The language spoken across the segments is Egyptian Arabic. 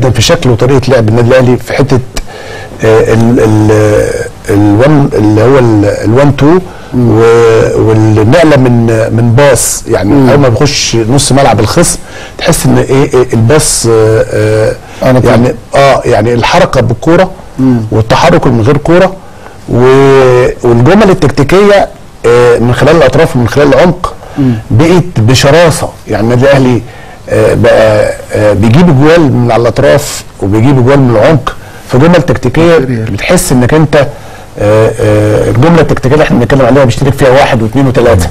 جدا في شكل وطريقه لعب النادي الاهلي في حته آه، ال ال الوان اللي هو الوان 2 والنقله من من باص يعني اول ما بيخش نص ملعب الخصم تحس ان ايه إيه الباص آه، آه، أنا طبعا. يعني اه يعني الحركه بالكوره والتحرك من غير كوره و- والجمل التكتيكيه آه، من خلال الاطراف ومن خلال العمق بقت بشراسه يعني النادي الاهلي آه، بقى آه، بيجيب اجوال من على الاطراف وبيجيب اجوال من العمق في جمل تكتيكيه بتحس انك انت آه، آه، الجمله التكتيكيه اللي احنا بنتكلم عليها بيشترك فيها واحد واثنين وثلاثه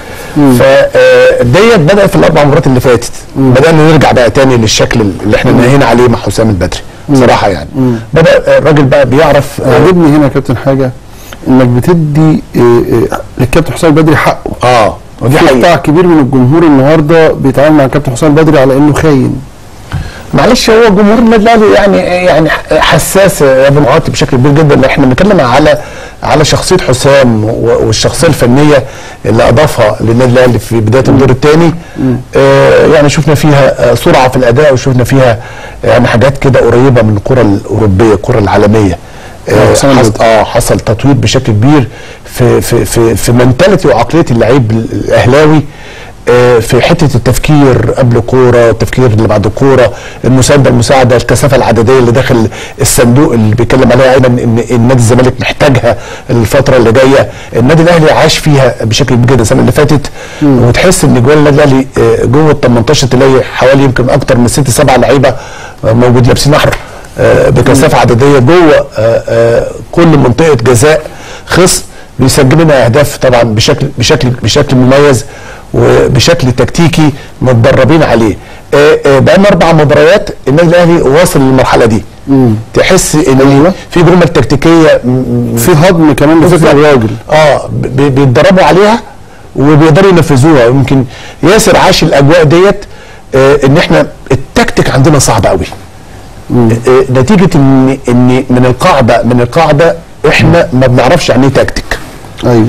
فديت بدات في الاربع مرات اللي فاتت بدانا نرجع بقى تاني للشكل اللي احنا نهينا عليه مع حسام البدري بصراحه يعني بدا الراجل بقى بيعرف آه، عجبني هنا يا كابتن حاجه انك بتدي آه، آه، للكابتن حسام بدري حقه اه ودي في حقيقه قطاع كبير من الجمهور النهارده بيتعامل مع الكابتن حسام بدري على انه خاين معلش هو جمهور النادي الاهلي يعني يعني حساس يا ابو معاطي بشكل كبير جدا احنا بنتكلم على على شخصيه حسام و- والشخصيه الفنيه اللي اضافها للنادي الاهلي في بدايه الدور الثاني آه يعني شفنا فيها آه، سرعه في الاداء وشفنا فيها يعني حاجات كده قريبه من الكره الاوروبيه الكره العالميه آه حسام حصل, البدري. اه حصل تطوير بشكل كبير في في في في منتاليتي وعقليه اللعيب الاهلاوي آه، في حته التفكير قبل كوره التفكير اللي بعد الكوره المسانده المساعده الكثافه العدديه اللي داخل الصندوق اللي بيتكلم عليها ايضا ان ان نادي الزمالك محتاجها الفتره اللي جايه النادي الاهلي عاش فيها بشكل كبير جدا السنه اللي فاتت وتحس ان جوه النادي الاهلي آه، جوه ال 18 تلاقي حوالي يمكن اكتر من ست سبع لعيبه آه، موجود لابسين احمر آه، بكثافه عدديه جوه آه، آه، كل منطقه جزاء خصم بيسجل لنا اهداف طبعا بشكل بشكل بشكل مميز وبشكل تكتيكي متدربين عليه آه، آه، بقالنا اربع مباريات النادي الاهلي واصل للمرحله دي تحس ان أيوة. في جمل تكتيكيه م- م- في هضم كمان لفكر بالظبط. الراجل اه ب- بيتدربوا عليها وبيقدروا ينفذوها يمكن ياسر عاش الاجواء ديت آه ان احنا التكتيك عندنا صعب قوي آه نتيجه ان ان من القاعده من القاعده احنا ما بنعرفش يعني ايه تكتيك ايوه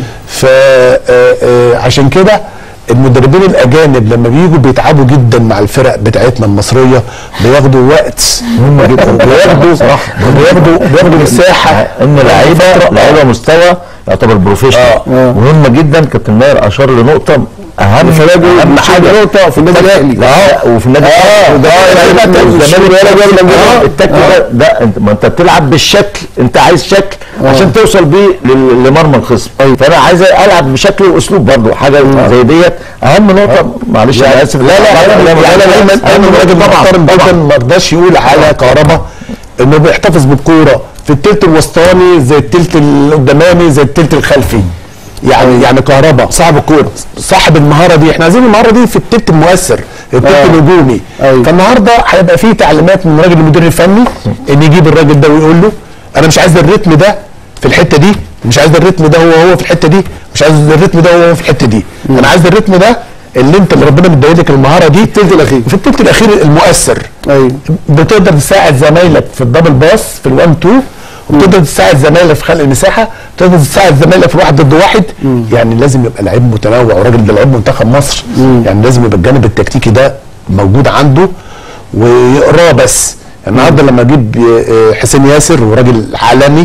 فعشان كده المدربين الاجانب لما بييجوا بيتعبوا جدا مع الفرق بتاعتنا المصريه بياخدوا وقت مهم جدا بياخدوا بياخدوا بياخدوا مساحه ان لعيبه لعيبه مستوى يعتبر بروفيشنال آه. مهمه جدا كابتن ماهر اشار لنقطه اهم اهم حاجه نقطه في النادي الاهلي لا وفي النادي آه، وده- آه، ده- يعني ده- مش والزمالك ولا نفس ولا الكلام. ولا. التكتيك ده ده انت ما انت بتلعب بالشكل انت عايز شكل عشان توصل بيه لل- لمرمى الخصم فانا عايز العب بشكل واسلوب برضه حاجه زي ديت اهم نقطه معلش انا اسف لا لا لا لا لا لا اهم راجل نقطه محترم جدا ما رضاش يقول على كهربا انه بيحتفظ بالكوره في التلت الوسطاني زي التلت القداماني زي التلت الخلفي يعني يعني كهربا صاحب الكوره صاحب المهاره دي احنا عايزين المهاره دي في التلت المؤثر التلت آه. الهجومي أيوة. فالنهارده هيبقى في تعليمات من راجل المدير الفني ان يجيب الراجل ده ويقول له انا مش عايز الريتم ده في الحته دي مش عايز الريتم ده هو هو في الحته دي مش عايز الريتم ده هو هو في الحته دي انا عايز الريتم ده اللي انت اللي ربنا مديلك لك المهاره دي التلت الاخير في التلت الاخير المؤثر ايوه بتقدر تساعد زمايلك في الدبل باس في الوان تو وبتقدر تساعد زمايلك في خلق المساحه بتقدر تساعد زمايلك في واحد ضد واحد يعني لازم يبقى لعيب متنوع وراجل ده لعيب منتخب مصر يعني لازم يبقى الجانب التكتيكي ده موجود عنده ويقراه بس النهارده لما اجيب آه، حسين ياسر وراجل عالمي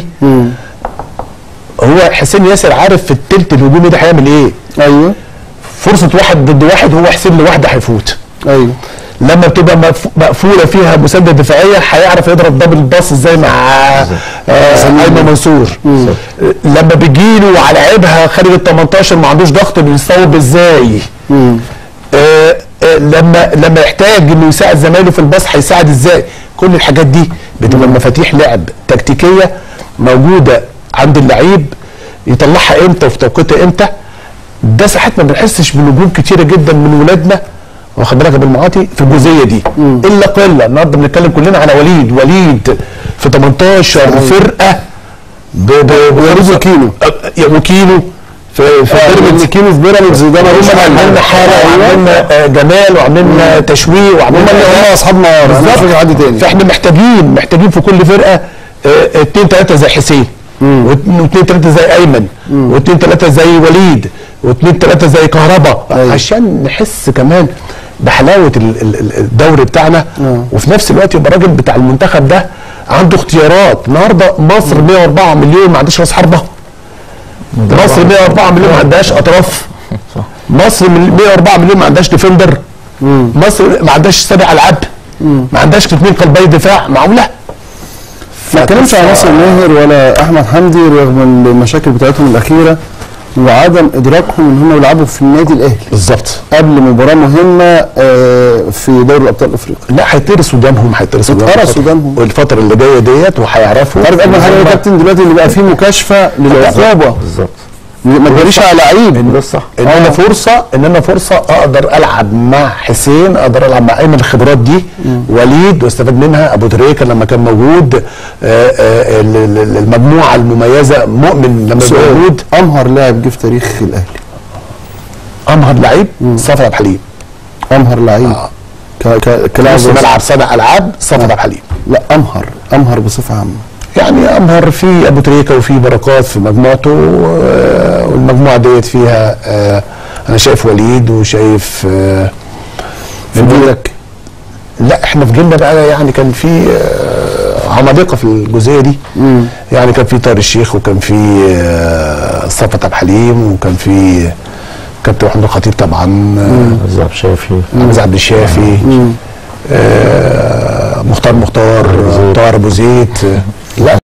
هو حسين ياسر عارف في التلت الهجومي ده هيعمل ايه ايوه فرصه واحد ضد واحد هو حسين لوحده هيفوت ايوه لما بتبقى مف- مقفوله فيها مسانده دفاعيه هيعرف يضرب دبل باص ازاي مع آه، ايمن منصور آه، لما بيجيله وعلى عيبها خارج ال 18 ما عندوش ضغط بيصوب ازاي آه، آه، لما لما يحتاج انه يساعد زمايله في الباص هيساعد ازاي كل الحاجات دي بتبقى مفاتيح لعب تكتيكيه موجوده عند اللعيب يطلعها امتى وفي توقيتها امتى ده ساعات ما بنحسش بنجوم كتيره جدا من ولادنا واخد بالك يا بالمعاطي في الجزئيه دي الا قله النهارده بنتكلم كلنا على وليد وليد في 18 فرقه ب ب وليد وكيلو. آه، وكيلو في في بيراميدز كينو في بيراميدز ده هم ملوش حل عملنا حاله وعملنا آه، جمال وعملنا تشويه هم وعملنا اللي هم اصحاب نار انا مش فاكر حد تاني فاحنا محتاجين محتاجين في كل فرقه آه، اتنين تلاته زي حسين واتنين واتنين تلاته زي ايمن واتنين تلاته زي وليد واتنين تلاته زي كهربا أيوة. عشان نحس كمان بحلاوه ال- ال- ال- الدوري بتاعنا آه. وفي نفس الوقت يبقى الراجل بتاع المنتخب ده عنده اختيارات النهارده مصر 104 مليون ما عندهاش راس حربه مصر 104 مليون ما عندهاش اطراف مصر من 104 مليون ما عندهاش ديفندر مصر ما عندهاش سابع العاب ما عندهاش اثنين قلبي دفاع معقوله ما اتكلمش عن ناصر ماهر ولا احمد حمدي رغم المشاكل بتاعتهم الاخيره وعدم ادراكهم ان هم يلعبوا في النادي الاهلي بالظبط قبل مباراه مهمه آه، في دوري الابطال الافريقي لا هيترس قدامهم هيترس اتقرص قدامهم. والفتره اللي جايه ديت وهيعرفوا عارف اجمل حاجه يا كابتن دلوقتي اللي بقى فيه مكاشفه للعقوبه بالظبط ما تجريش على لعيب ده الصح ان انا فرصه ان انا فرصه اقدر العب مع حسين اقدر العب مع ايمن الخبرات دي وليد واستفاد منها ابو تريكه لما كان موجود آه، آه، ال- ال- المجموعه المميزه مؤمن لما يبقى سؤال موجود امهر لاعب جه في تاريخ الاهلي امهر لعيب صفر عبد الحليم امهر لعيب ك- ك- كلاعب نص ملعب صانع العاب صفر عبد الحليم لا امهر امهر بصفه عامه يعني امهر في ابو تريكه وفي بركات في مجموعته آه، والمجموعه ديت فيها آه، انا شايف وليد وشايف آه، في جيلك لا احنا في جيلنا بقى يعني كان في آه، عمالقه في الجزئيه دي يعني كان في طاهر الشيخ وكان في آه، صفت عبد الحليم وكان في كابتن محمد الخطيب طبعا آه، بالظبط شايفي حمزه عبد الشافي آه، مختار مختار طاهر ابو زيد آه، لا